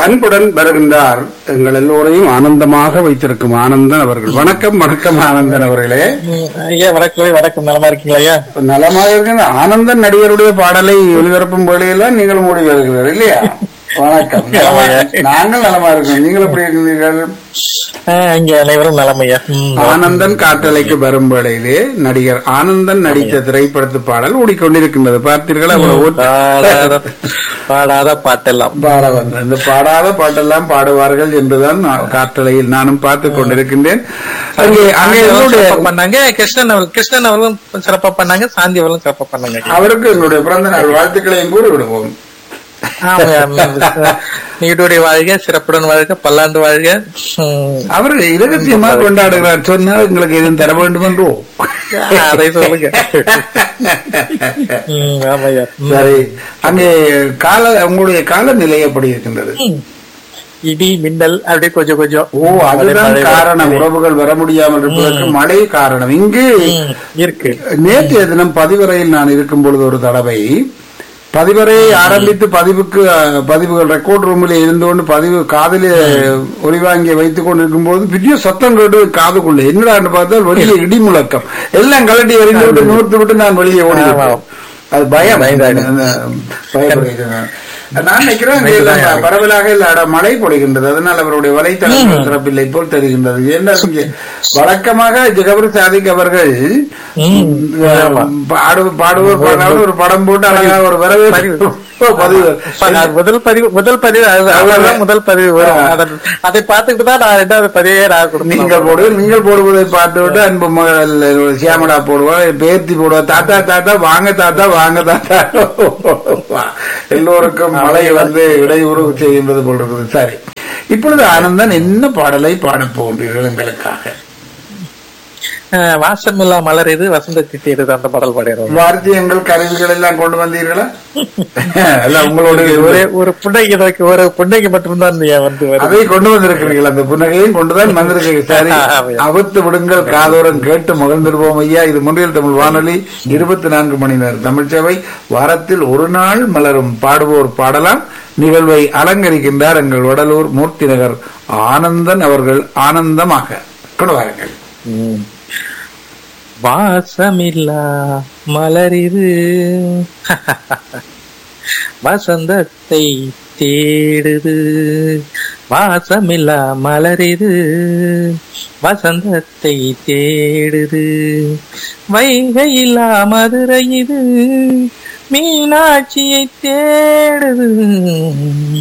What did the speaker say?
அன்புடன் வருகின்றார் எங்கள் எல்லோரையும் ஆனந்தமாக வைத்திருக்கும் ஆனந்தன் அவர்கள் வணக்கம் வணக்கம் ஆனந்தன் அவர்களே ம், ஐயா வணக்கம் வணக்கம் நலமா இருக்கீங்களா ஐயா நலமாக இருக்கின்ற ஆனந்தன் நடிகருடைய பாடலை ஒளிபரப்பும் வேளையெல்லாம் நீங்கள் மூடி வருகிறீர்கள் இல்லையா வணக்கம் நலமா- நாங்கள் நலமா இருக்கோம் நீங்கள் எப்படி இருக்கிறீர்கள் ஆ, இங்க அனைவரும் நலம் ஐயா ம், ஆனந்தன் காற்றலைக்கு வரும் வேளையிலே நடிகர் ஆனந்தன் நடித்த திரைப்படத்து பாடல் ஓடிக்கொண்டிருக்கின்றது பார்த்தீர்களா அவ்வளவு பாடாத பாடாத பாட்டெல்லாம் பாட வந்த இந்த பாடாத பாட்டெல்லாம் பாடுவார்கள் என்றுதான் நான் காற்றலையில் நானும் பார்த்துக் கொண்டிருக்கின்றேன் அங்கே அங்கே அவர்களும் என்னுடைய சிறப்பா பண்ணாங்க கிருஷ்ணன் அவர்கள் கிருஷ்ணன் அவர்களும் சிறப்பா பண்ணாங்க சாந்தி அவர்களும் சிறப்பா பண்ணாங்க ஐயா. அவருக்கு எங்களுடைய பிறந்த நாள் வாழ்த்துக்களையும் கூறி விடுவோம் ஆமாய்யா, ம், நீடுடைய வாழ்க சிறப்புடன் வாழ்க பல்லாண்டு வாழ்க ம், அவர் இரகசியமாக கொண்டாடுகிறார் சொன்னால் எங்களுக்கு எதுவும் தர வேண்டும் என்றோ அதை சொல்லுங்க ம், ஆமாய்யா ம். சரி அங்கே கால உங்களுடைய காலநிலை எப்படி இருக்கின்றது இடி மின்னல் அப்படியே கொஞ்சம் கொஞ்சம் ஓ அதுதான் மழை, காரணம் மழை. உறவுகள் வர முடியாமல் இருப்பதற்கு மழை காரணம் இங்கு ம், இருக்கு நேற்றைய தினம் பதிவறையில் நான் இருக்கும் பொழுது ஒரு தடவை பதிவறையை ஆரம்பித்து பதிவுக்கு அஹ், பதிவுகள் ரெக்கார்ட் ரூமில் இருந்து கொண்டு பதிவு காதில் ஒளிவாங்கிய வைத்துக் கொண்டிருக்கும் போது பெரிய சத்தம் கேட்டு காதுக்குள்ள என்னடான்னு பார்த்தால் வெளியே இடி முழக்கம் எல்லாம் கலட்டி எறிந்து விட்டு நூர்த்து விட்டு நான் வெளியே ஓடி விட்டேன். அது பயம் அந்த பயப்படுகிறேன். நான் நினைக்கிறேன் இங்க எல்லாம் பரவலாக இல்ல அட மழை பொழிகின்றது அதனால் அவருடைய வலைத்தளங்கள் சிறப்பில்லை போல் தெரிகின்றது என்ன இங்கே வழக்கமாக ஜெகபர் சாதிக் அவர்கள் ம், ஆமா. பாடு பாடுவோர் பாடாமல் ஒரு படம் போட்டு அழகாக ஒரு வரவேற்பு பதிவு இப்ப நான் முதல் பதிவு முதல் பதிவு அது- அதுதான் முதல் பதிவு வரும் அதை- அதை பார்த்துக்கிட்டு தான் நான் ரெண்டாவது பதிவே நான் கொடுத்தேன் நீங்கள் போடுவது நீங்கள் போடுவதை பார்த்து விட்டு அன்பு மகள் சியாமலா போடுவா பேர்த்தி போடுவா தாத்தா தாத்தா வாங்க தாத்தா வாங்க தாத்தா எல்லோருக்கும் மழை வந்து இடையூறு செய்கின்றது போல் இருக்குது சரி இப்பொழுது ஆனந்தன் என்ன பாடலை பாடப் போகின்றீர்கள் எங்களுக்காக அஹ், வாசமில்லா மலர் இது வசந்த திட்டியது அந்த பாடல் பாடிடுறோம் வார்த்தியங்கள் கருவிகள் எல்லாம் கொண்டு வந்தீர்களா அல்ல உங்களுடைய ஒரே ஒரு புண்டைக்கு நோக்கி ஒரு புண்டைக்கு மட்டும்தான் நீ வந்து வருது. அதை கொண்டு வந்திருக்கிறீர்கள் அந்த புன்னகையும் கொண்டுதான் வந்திருக்கிறீர்கள் சரி ஆமாம். அவுத்து விடுங்கள் காதோரம் கேட்டு மகிழ்ந்திருப்போம் ஐயா இது முன்றில் தமிழ் வானொலி இருபத்தி நான்கு மணி நேரம் தமிழ்ச்சபை வாரத்தில் ஒரு நாள் மலரும் பாடுவோர் பாடலாம் நிகழ்வை அலங்கரிக்கின்றார் எங்கள் வடலூர் மூர்த்தி நகர் ஆனந்தன் அவர்கள் ஆனந்தமாக கொண்டு வாருங்கள் ம். வாசமில்லா மலர் இது வசந்தத்தை தேடுது வாசமில்லா மலர் இது வசந்தத்தை தேடுது வைகையில்லா மதுரை இது மீனாட்சியை தேடுது